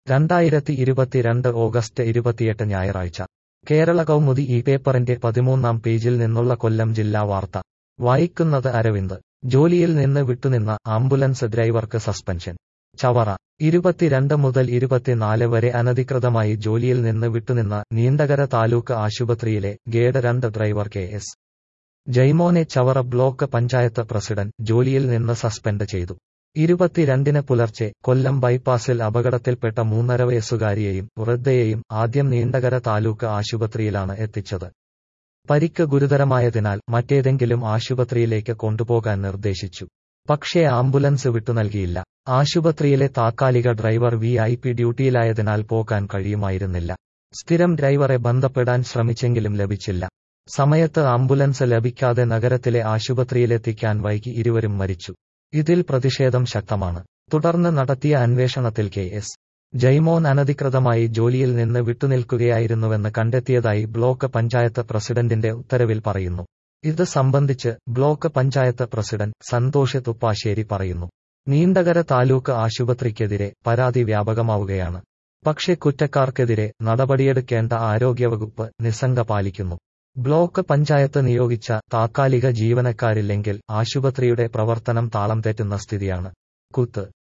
രണ്ടായിരത്തി ഇരുപത്തിരണ്ട് ഓഗസ്റ്റ് ഇരുപത്തിയെട്ട് ഞായറാഴ്ച കേരള കൗമുദി ഈ പേപ്പറിന്റെ പതിമൂന്നാം പേജിൽ നിന്നുള്ള കൊല്ലം ജില്ലാ വാർത്ത വായിക്കുന്നത് അരവിന്ദ് ജോലിയിൽ നിന്ന് വിട്ടുനിന്ന ആംബുലൻസ് ഡ്രൈവർക്ക് സസ്പെൻഷൻ ചവറ ഇരുപത്തിരണ്ട് മുതൽ ഇരുപത്തിനാല് വരെ അനധികൃതമായി ജോലിയിൽ നിന്ന് വിട്ടുനിന്ന നീണ്ടകര താലൂക്ക് ആശുപത്രിയിലെ ഗേഡ് രണ്ട് ഡ്രൈവർ കെ എസ് ജൈമോനെ ചവറ ബ്ലോക്ക് പഞ്ചായത്ത് പ്രസിഡന്റ് ജോലിയിൽ നിന്ന് സസ്പെൻഡ് ചെയ്തു ഇരുപത്തിരണ്ടിന് പുലർച്ചെ കൊല്ലം ബൈപ്പാസിൽ അപകടത്തിൽപ്പെട്ട മൂന്നര വയസ്സുകാരിയെയും വൃദ്ധയെയും ആദ്യം നീണ്ടകര താലൂക്ക് ആശുപത്രിയിലാണ് എത്തിച്ചത് പരിക്ക് ഗുരുതരമായതിനാൽ മറ്റേതെങ്കിലും ആശുപത്രിയിലേക്ക് കൊണ്ടുപോകാൻ നിർദ്ദേശിച്ചു പക്ഷേ ആംബുലൻസ് വിട്ടുനൽകിയില്ല ആശുപത്രിയിലെ താത്കാലിക ഡ്രൈവർ വി ഐ പി ഡ്യൂട്ടിയിലായതിനാൽ പോകാൻ കഴിയുമായിരുന്നില്ല സ്ഥിരം ഡ്രൈവറെ ബന്ധപ്പെടാൻ ശ്രമിച്ചെങ്കിലും ലഭിച്ചില്ല സമയത്ത് ആംബുലൻസ് ലഭിക്കാതെ നഗരത്തിലെ ആശുപത്രിയിലെത്തിക്കാൻ വൈകി ഇരുവരും മരിച്ചു ഇതിൽ പ്രതിഷേധം ശക്തമാണ് തുടർന്ന് നടത്തിയ അന്വേഷണത്തിൽ കെ എസ് ജൈമോൻ അനധികൃതമായി ജോലിയിൽ നിന്ന് വിട്ടുനിൽക്കുകയായിരുന്നുവെന്ന് കണ്ടെത്തിയതായി ബ്ലോക്ക് പഞ്ചായത്ത് പ്രസിഡന്റിന്റെ ഉത്തരവിൽ പറയുന്നു ഇത് സംബന്ധിച്ച് ബ്ലോക്ക് പഞ്ചായത്ത് പ്രസിഡന്റ് സന്തോഷ് തുപ്പാശ്ശേരി പറയുന്നു നീണ്ടകര താലൂക്ക് ആശുപത്രിക്കെതിരെ പരാതി വ്യാപകമാവുകയാണ് പക്ഷേ കുറ്റക്കാർക്കെതിരെ നടപടിയെടുക്കേണ്ട ആരോഗ്യവകുപ്പ് നിസ്സംഗ പാലിക്കുന്നു ബ്ലോക്ക് പഞ്ചായത്ത് നിയോഗിച്ച താത്കാലിക ജീവനക്കാരില്ലെങ്കിൽ ആശുപത്രിയുടെ പ്രവർത്തനം താളം തെറ്റുന്ന സ്ഥിതിയാണ് കുത്ത്